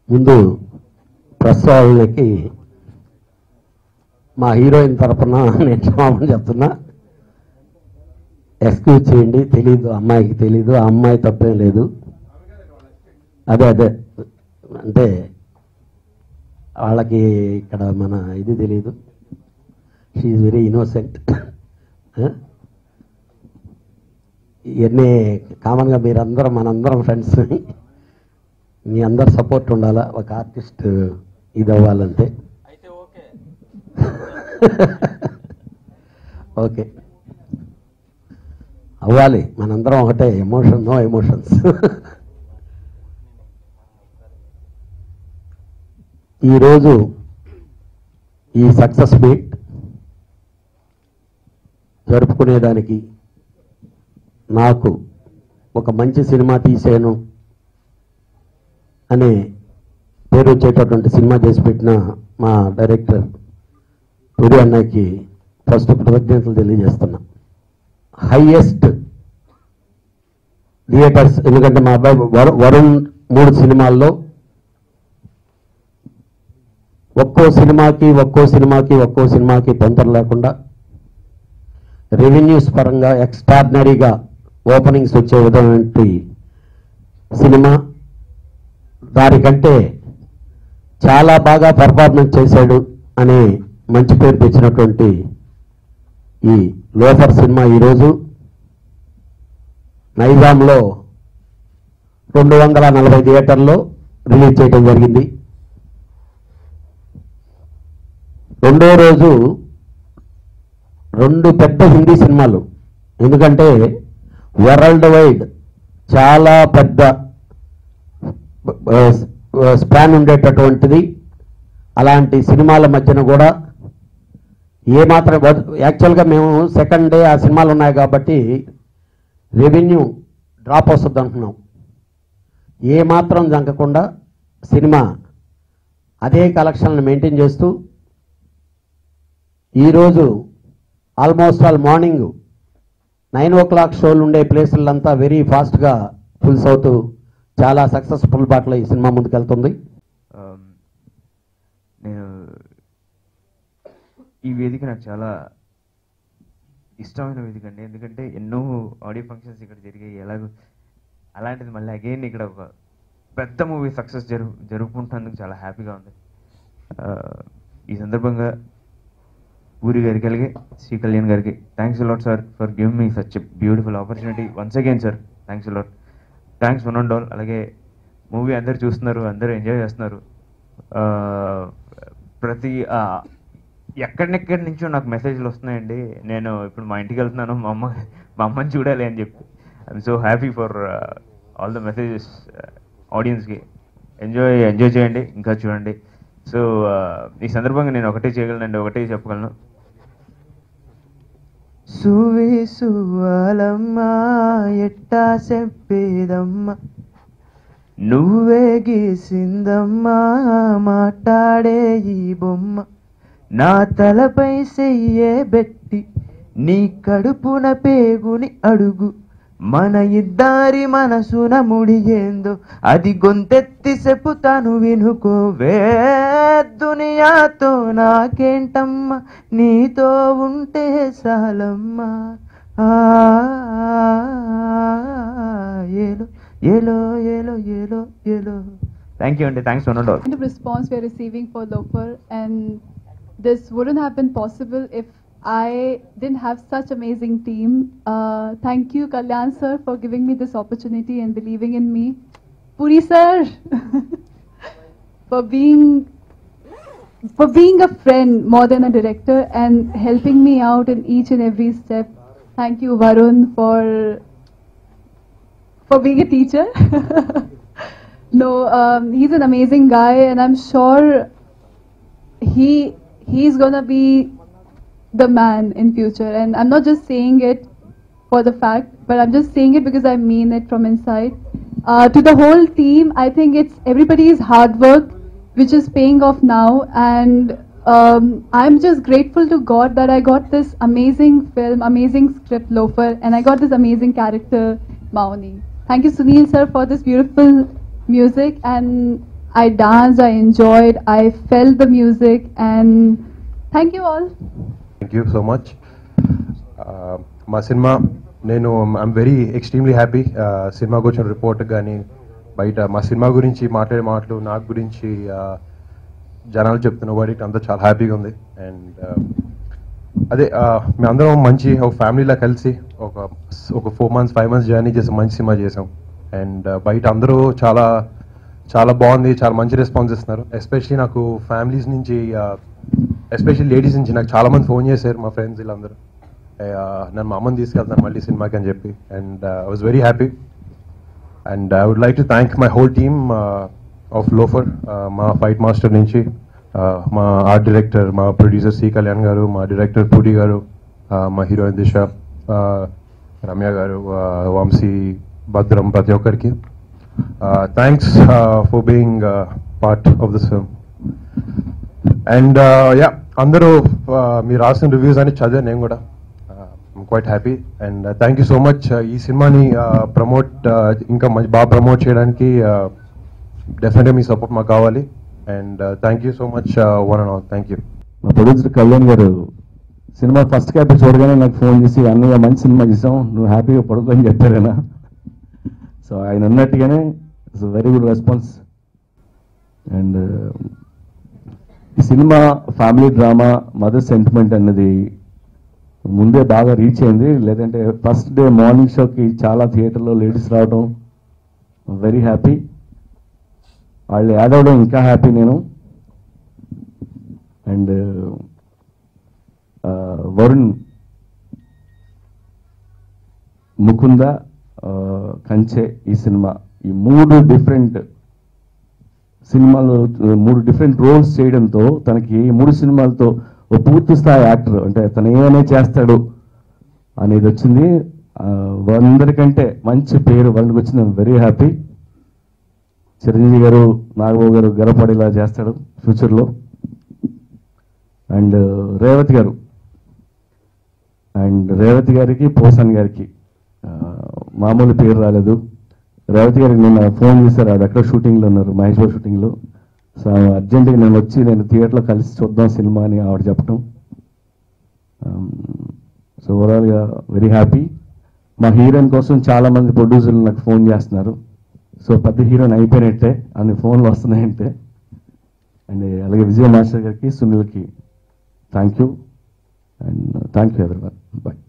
ముందు ప్రెస్ వాళ్ళకి మా హీరోయిన్ తరపున నేను క్షమాపణ చెప్తున్నా ఎక్స్క్యూజ్ చేయండి తెలీదు అమ్మాయికి తెలీదు ఆ అమ్మాయి తప్పేం లేదు అదే అదే అంటే వాళ్ళకి ఇక్కడ మన ఇది తెలీదు షీఈ్ వెరీ ఇన్నోసెంట్ ఇవన్నీ కామన్గా మీరందరం మనందరం ఫ్రెండ్స్ మీ అందరు సపోర్ట్ ఉండాలా ఒక ఆర్టిస్ట్ ఇది అవ్వాలంటే ఓకే అవ్వాలి మనందరం ఒకటే ఎమోషన్ నో ఎమోషన్స్ ఈరోజు ఈ సక్సెస్ మీట్ జరుపుకునేదానికి నాకు ఒక మంచి సినిమా తీసాను అనే పేరు వచ్చేటటువంటి సినిమా చేసి పెట్టిన మా డైరెక్టర్ పురి అన్నయ్యకి ఫస్ట్ కృతజ్ఞతలు తెలియజేస్తున్నా హైయెస్ట్ థియేటర్స్ ఎందుకంటే మా అబ్బాయి వరు- వరుణ్ మూడు సినిమాల్లో ఒక్కో సినిమాకి ఒక్కో సినిమాకి ఒక్కో సినిమాకి పొంతర లేకుండా రెవెన్యూస్ పరంగా ఎక్స్ట్రాడినరీగా ఓపెనింగ్స్ వచ్చే విధమైనటువంటి సినిమా దానికంటే చాలా బాగా పర్ఫార్మెన్స్ చేశాడు అనే మంచి పేరు తెచ్చినటువంటి ఈ లోఫర్ సినిమా ఈరోజు నైజాంలో రెండు వందల నలభై థియేటర్లో రిలీజ్ చేయడం జరిగింది రెండో రోజు రెండు పెద్ద హిందీ సినిమాలు ఎందుకంటే వరల్డ్ వైడ్ చాలా పెద్ద స్పాన్ ఉండేటటువంటిది అలాంటి సినిమాల మధ్యన కూడా ఏమాత్రం యాక్చువల్గా మేము సెకండ్ డే ఆ సినిమాలు ఉన్నాయి కాబట్టి రెవెన్యూ డ్రాప్ వస్తుంది అంటున్నాం ఏమాత్రం జంకకుండా సినిమా అదే కలెక్షన్లు మెయింటైన్ చేస్తూ ఈరోజు almost all morning nine o'clock షోలు ఉండే ప్లేసులంతా వెరీ ఫాస్ట్గా ఫుల్స్ అవుతూ చాలా సక్సెస్ఫుల్ బాటలో ఈ సినిమా ముందుకెళ్తుంది Um, నేను ఈ వేదిక నాకు చాలా ఇష్టమైన వేదిక అండి ఎందుకంటే ఎన్నో ఆడియో ఫంక్షన్స్ ఇక్కడ జరిగాయి ఎలాగో అలాంటిది మళ్ళీ అగైన్ ఇక్కడ ఒక పెద్ద మూవీ సక్సెస్ జరుగు జరుపుకుంటున్నందుకు చాలా హ్యాపీగా ఉంది Uh, ఈ సందర్భంగా పూరి గారికి అలాగే శ్రీ కళ్యాణ్ గారికి thanks lot sir for give me such beautiful opportunity once again sir thanks lot thanks one and all అలాగే మూవీ అందరు చూస్తున్నారు అందరూ ఎంజాయ్ చేస్తున్నారు ఆ, ప్రతి ఆ, ఎక్కడినెక్కడి నుంచో నాకు మెసేజ్లు వస్తున్నాయండి నేను ఇప్పుడు మా ఇంటికి వెళ్తున్నాను మా అమ్మ మా అమ్మని చూడాలి అని చెప్పి I'm so happy for all the messages ఆడియన్స్కి ఎంజాయ్ ఎంజాయ్ చేయండి ఇంకా చూడండి సో ఈ సందర్భంగా నేను ఒకటే చేయగలనండి ఒకటే చెప్పగలను సువి సువాలమ్మా ఎట్టా చెప్పేదమ్మా నువ్వే గీసిందమ్మా మాట్లాడే ఈ బొమ్మ నా తలపై చెయ్యే బెట్టి నీ కడుపున పేగుని అడుగు మన ఇద్దరి మనసున ముడియేందో అది గొంతెత్తి చెప్పుతాను వినుకోవే దునియాతో నాకేంటమ్మా నీతో ఉంటే చాలమ్మా ఆ, ఏలో ఏలో ఏలో ఏలో ఏలో థ్యాంక్ యూ అండి thanks one and all kind of response we're receiving for Loafer, and this wouldn't have been possible if I didn't have such amazing team. Uh, thank you, Kalyan sir, for giving me this opportunity and believing in me. Puri sir, for being for being a friend more than a director and helping me out in each and every step. Thank you, Varun, for for being a teacher. no, um, he's an amazing guy, and I'm sure he he's gonna be the man in future. And I'm not just saying it for the fact, but I'm just saying it because I mean it from inside. Uh, to the whole team, I think it's everybody's hard work which is paying off now, and um, I'm just grateful to God that I got this amazing film, amazing script, Loafer, and I got this amazing character, Mauni. Thank you, Sunil sir, for this beautiful music, and I danced, I enjoyed, I felt the music, and thank you all. Thank you so much మా సినిమా నేను I'm very extremely happy సినిమాకి వచ్చిన report కానీ బయట మా cinema గురించి మాట్లాడే మాటలు నాకు గురించి uh, జనాలు చెప్తున్న వాడికి అంతా చాలా హ్యాపీగా ఉంది అండ్ అదే uh, మేమందరం మంచి ఒక ఫ్యామిలీలా కలిసి ఒక ఒక four months five months journey చేసి మంచి సినిమా చేసాం అండ్ బయట అందరూ చాలా చాలా బాగుంది చాలా మంచి రెస్పాన్స్ ఇస్తున్నారు ఎస్పెషలీ నాకు ఫ్యామిలీస్ నుంచి ఎస్పెషల్లీ లేడీస్ నుంచి నాకు చాలా మంది ఫోన్ చేశారు మా ఫ్రెండ్స్ వీళ్ళందరూ Uh, నన్ను మా అమ్మని తీసుకెళ్తాను మళ్ళీ సినిమాకి అని చెప్పి and I was very happy and I would like to thank my whole team of Loafer మా ఫైట్ మాస్టర్ నుంచి uh, మా ఆర్ట్ డైరెక్టర్ మా ప్రొడ్యూసర్ సి కళ్యాణ్ గారు మా డైరెక్టర్ పూడి గారు uh, మా హీరోయిన్ దిశ uh, రమ్య గారు uh, వంశీ భద్రం ప్రతి ఒక్కరికి thanks for being part of this film and yeah అందరూ uh, మీరు రాసిన రివ్యూస్ అని చదివాను నేను కూడా quite happy and thank you so much ఈ సినిమాని ప్రమోట్ ఇంకా మంచి బాగా ప్రమోట్ చేయడానికి డెఫినెట్గా మీ సపోర్ట్ మాకు కావాలి and thank you so much one and all thank you మా ప్రొడ్యూసర్ కళ్యాణ్ గారు సినిమా ఫస్ట్ కాపీ చూడగానే నాకు ఫోన్ చేసి అన్నయ్య మంచి సినిమా చేసాం నువ్వు హ్యాపీగా పడుకో అని చెప్పారైనా సో ఆయన అన్నట్టుగానే it's very good response and ఈ సినిమా ఫ్యామిలీ డ్రామా మదర్ సెంటిమెంట్ అన్నది ముందే బాగా రీచ్ అయింది లేదంటే ఫస్ట్ డే మార్నింగ్ షోకి చాలా థియేటర్లో లేడీస్ రావడం వెరీ హ్యాపీ వాళ్ళు యాడ్ అవ్వడం ఇంకా హ్యాపీ నేను అండ్ వరుణ్ ముకుంద ఆ, కంచె ఈ సినిమా ఈ మూడు డిఫరెంట్ సినిమాలు మూడు డిఫరెంట్ రోల్స్ చేయడంతో తనకి ఈ మూడు సినిమాలతో ఓ పూర్తి స్థాయి యాక్టర్ అంటే తను ఏమైనా చేస్తాడు అనేది వచ్చింది ఆ, అందరికంటే మంచి పేరు వాళ్ళకి వచ్చింది వెరీ హ్యాపీ చిరంజీవి గారు నాగబాబు గారు గర్వపడేలా చేస్తాడు ఫ్యూచర్లో అండ్ రేవతి గారు అండ్ రేవతి గారికి పోసాన్ గారికి ఆ, మామూలు పేరు రాలేదు రేవతి గారికి నిన్న ఫోన్ చేశారు అది ఎక్కడ షూటింగ్లో ఉన్నారు మహేష్ బాబు షూటింగ్లో సో అర్జెంటుగా నేను వచ్చి నేను థియేటర్లో కలిసి చూద్దాం సినిమా అని ఆవిడ చెప్పడం సో ఓవరాల్గా వెరీ హ్యాపీ మా హీరోయిన్ కోసం చాలా మంది ప్రొడ్యూసర్లు నాకు ఫోన్ చేస్తున్నారు సో పెద్ద హీరోయిన్ అయిపోయినట్టే అన్ని ఫోన్లు వస్తున్నాయంటే అండ్ అలాగే విజయ మాస్టర్ గారికి సునీల్కి thank you and thank you ఎవరి బాయ్